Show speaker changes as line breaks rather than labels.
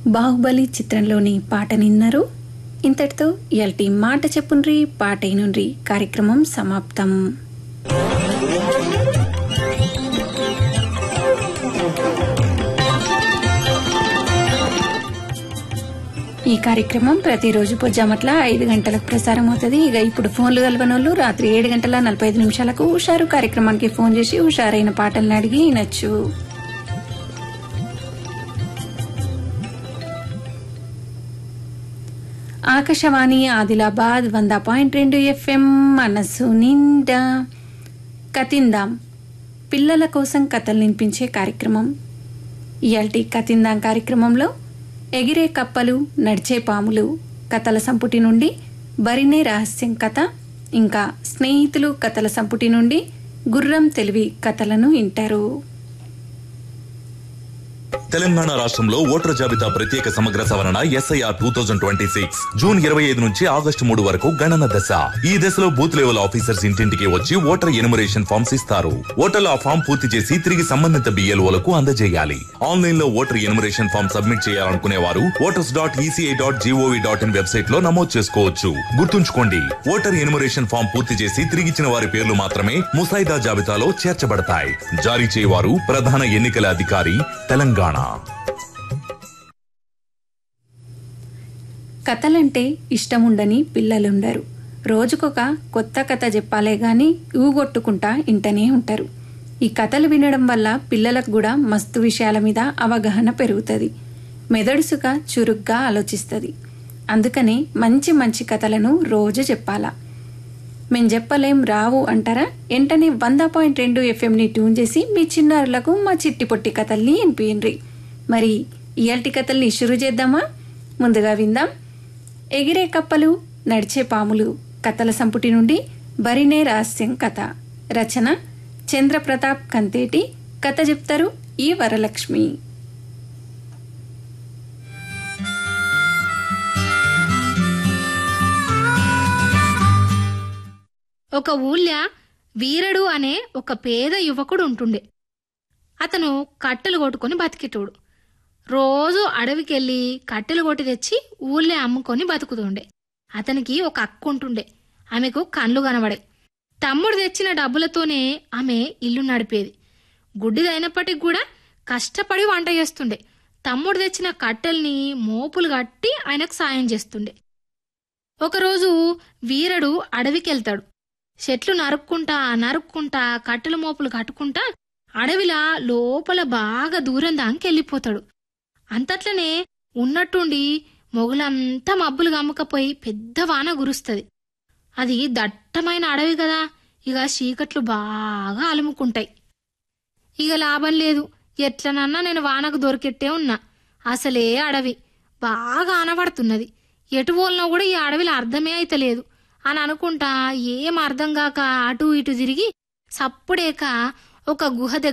బాహుబలి చిత్రంలోని పాట నిన్నారు ఇంతటితో ఇయాల్టి మాట చెప్పుండ్రి పాట అయినుండ్రి కార్యక్రమం సమాప్తం ఈ కార్యక్రమం ప్రతిరోజు పొజ్జామట్ల ఐదు గంటలకు ప్రసారం అవుతుంది ఇక ఇప్పుడు ఫోన్లు కలవనోళ్ళు రాత్రి ఏడు గంటల నలభై ఐదు నిమిషాలకు హుషారు కార్యక్రమానికి ఫోన్ చేసి హుషారైన పాటలను అడిగి వినొచ్చు ఆకాశవాణి ఆదిలాబాద్ వంద పాయింట్ రెండు ఎఫ్ఎం మనసు నిండా కతిందాం పిల్లల కోసం కథలు వినిపించే కార్యక్రమం ఇయాల్టి కతిందాం కార్యక్రమంలో ఎగిరే కప్పలు నడిచే పాములు కథల సంపుటి నుండి బరినే రహస్యం కథ ఇంకా స్నేహితులు కథల సంపుటి నుండి గుర్రం తెలివి కథలను వింటారు
తెలంగాణ రాష్ట్రంలో ఓటర్ జాబితా ప్రత్యేక సమగ్ర సవరణ SIR two thousand twenty six June ఇరవై ఐదు నుంచి ఆగస్టు మూడు వరకు గణన దశ ఈ దశలో బూత్ లెవెల్ ఆఫీసర్స్ ఇంటింటికి వచ్చి ఓటర్ ఎనుమరేషన్ ఫామ్స్ ఇస్తారు ఓటర్లు ఆ ఫామ్ పూర్తి చేసి తిరిగి సంబంధిత బిఎల్ఓలకు అందజేయాలి ఆన్లైన్ లో ఓటర్ ఎనుమరేషన్ ఫామ్ సబ్మిట్ చేయాలనుకునే వారు voters dot ECI dot GOV dot in website లో నమోదు చేసుకోవచ్చు గుర్తుంచుకోండి ఓటర్ ఎనుమరేషన్ ఫామ్ పూర్తి చేసి తిరిగిచ్చిన వారి పేర్లు మాత్రమే ముసాయిదా జాబితాలో చేర్చబడతాయి జారీ చేయవారు ప్రధాన ఎన్నికల అధికారి తెలంగాణ
కథలంటే ఇష్టముండని పిల్లలుండరు రోజుకొక కొత్త కథ చెప్పాలే గాని ఊగొట్టుకుంటా ఇంటనే ఉంటారు ఈ కథలు వినడం వల్ల పిల్లలకు కూడా మస్తు విషయాల మీద అవగాహన పెరుగుతుంది మెదడుసుగా చురుగ్గా ఆలోచిస్తుంది అందుకని మంచి మంచి కథలను రోజు చెప్పాలా మేం చెప్పలేం రావు అంటారా వెంటనే వంద పాయింట్ రెండు ఎఫ్ఎంని ట్యూన్ చేసి మీ చిన్నారులకు మా చిట్టి పొట్టి కథల్ని వినిపిండ్రి మరి ఇయాల్టి కథల్ని షురు చేద్దామా ముందుగా విందాం ఎగిరే కప్పలు నడిచే పాములు కథల సంపుటి నుండి బరినే రహస్యం కథ రచన చంద్రప్రతాప్ కంతేటి కథ చెప్తారు ఈ వరలక్ష్మి
ఒక ఊళ్ళ వీరడు అనే ఒక పేద యువకుడు ఉంటుండే అతను కట్టెలు కొట్టుకొని బతికేటోడు రోజు అడవికెళ్ళి కట్టెలు కొట్టి తెచ్చి ఊళ్ళే అమ్ముకొని బతుకుతుండే అతనికి ఒక అక్క ఉంటుండే ఆమెకు కండ్లు కనబడే తమ్ముడు తెచ్చిన డబ్బులతోనే ఆమె ఇల్లు నడిపేది గుడ్డిదైనప్పటికి కూడా కష్టపడి వంట చేస్తుండే తమ్ముడు తెచ్చిన కట్టెల్ని మోపులు కట్టి ఆయనకు సాయం చేస్తుండే ఒకరోజు వీరడు అడవికెళ్తాడు చెట్లు నరుక్కుంటా నరుక్కుంటా కట్టెల మోపులు కట్టుకుంటా అడవిలా లోపల బాగా దూరం దానికి వెళ్ళిపోతాడు అంతట్లనే ఉన్నట్టుండి మొగులంతా మబ్బులు గమ్మకపోయి పెద్ద వాన గురుస్తుంది అది దట్టమైన అడవి కదా ఇక చీకట్లు బాగా అలుముకుంటాయి ఇక లాభం లేదు ఎట్లనన్నా నేను వానకు దొరికెట్టే ఉన్నా అసలే అడవి బాగా ఆనబడుతున్నది ఎటు పోలినా కూడా ఈ అడవిలో అర్థమే అయితలేదు అని అనుకుంటా ఏం అర్థం కాక అటు ఇటు తిరిగి సప్పుడేక ఒక గుహ దగ్గర